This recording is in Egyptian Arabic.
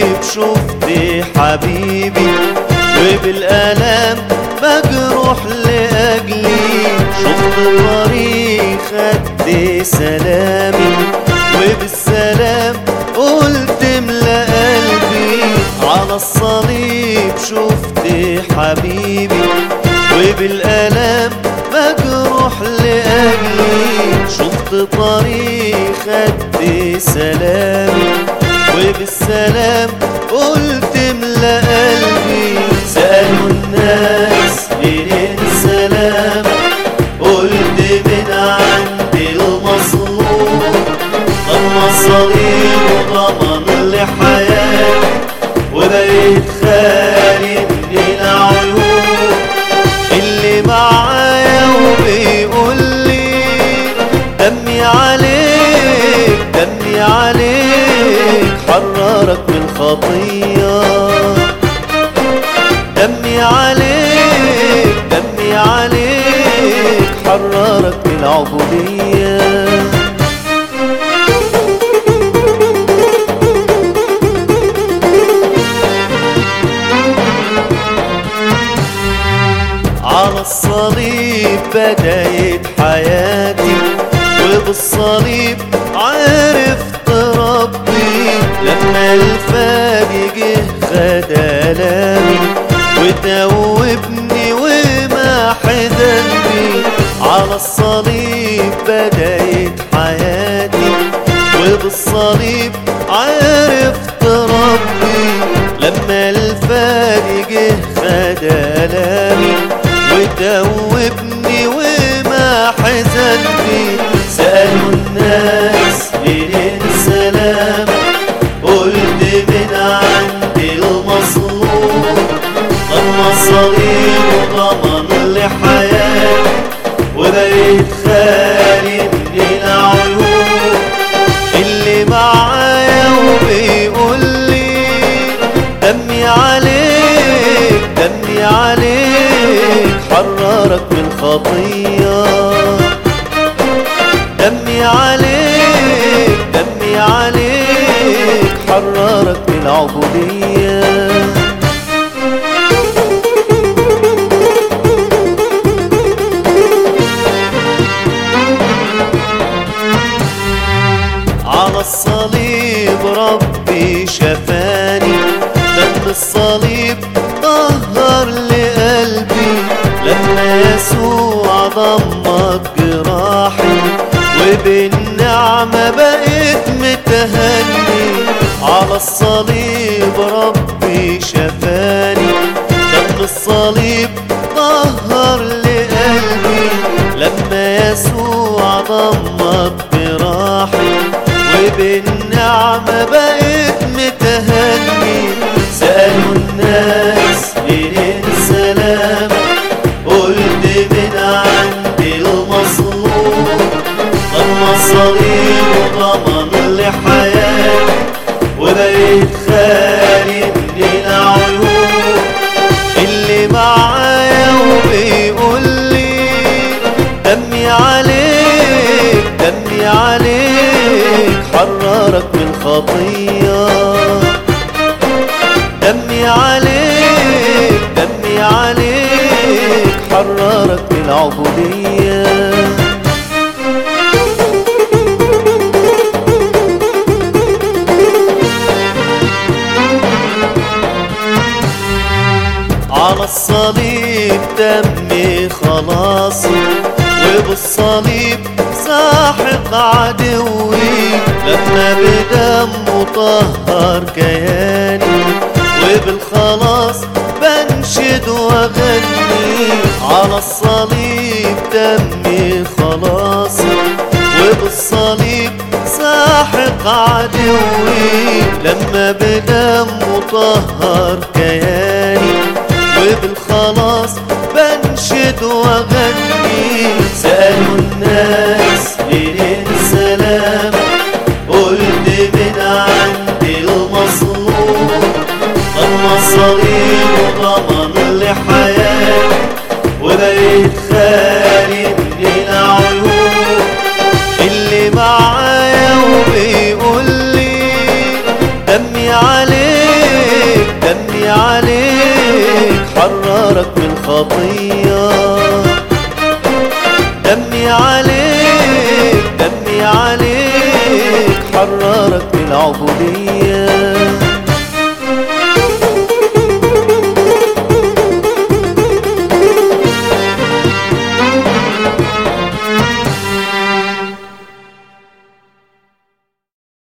الصليب شفت حبيبي وبالآلام مجروح لأجلي شفت طريق خد سلامي وبالسلام قلت املى قلبي على الصليب شفت حبيبي وبالآلام مجروح لأجلي شفت طريق خد سلامي وبالسلام قلت املى قلبي سألوا الناس فين السلام قلت من عند المظلوم ضم الصليب وضمن لحياتي وبقيت خالي من العيوب اللي معايا وبيقول لي دمي عليك دمي عليك حررك من الخطية دمي عليك دمي عليك حررك من العبودية على الصليب بداية حياتي وبالصليب عرفت ربي لما الفادي جه خد آلامي وتوبني ومحى ذنبي على الصليب بداية حياتي وبالصليب عرفت ربي لما الفادي جه خد آلامي وتوبني ومحى ذنبي سألوا الناس فين السلام قلت من عند المظلوم ضم الصليب وضمن لحياتي وبقيت خالي من العيوب اللي معايا وبيقول لي دمي عليك دمي عليك حررك من الخطية دمي عليك دمي عليك حررك من العبودية على الصليب ربي شفاني دم الصليب طهر لقلبي لما يسوع ضمك جراحي وبالنعمة بقيت متهني على الصليب ربي شفاني دم الصليب طهر لقلبي لما يسوع ضمك جراحي وبالنعمة بقيت متهني سألوا الناس فين السلام قلت من عند المظلوم ضم الصليب وضمن لحياتي وبقيت خالي من العيوب اللي معايا وبيقول لي دمي عليك دمي عليك حررك من الخطية دمي عليك دمي عليك حررك من العبودية على الصليب تم خلاصي وبالصليب ساحق عدوي لما بدمه طهر كياني وبالخلاص بنشد واغني على الصليب تم خلاصي وبالصليب ساحق عدوي لما بدمه طهر كياني وبالخلاص بنشد واغني سألوا الناس فين السلام قلت من عند المظلوم ضم الصليب وضمن لحياتي وبقيت خالي من العيوب اللي معايا وبيقول لي دمي عليك الخطية دمي عليك دمي عليك حررك من العبودية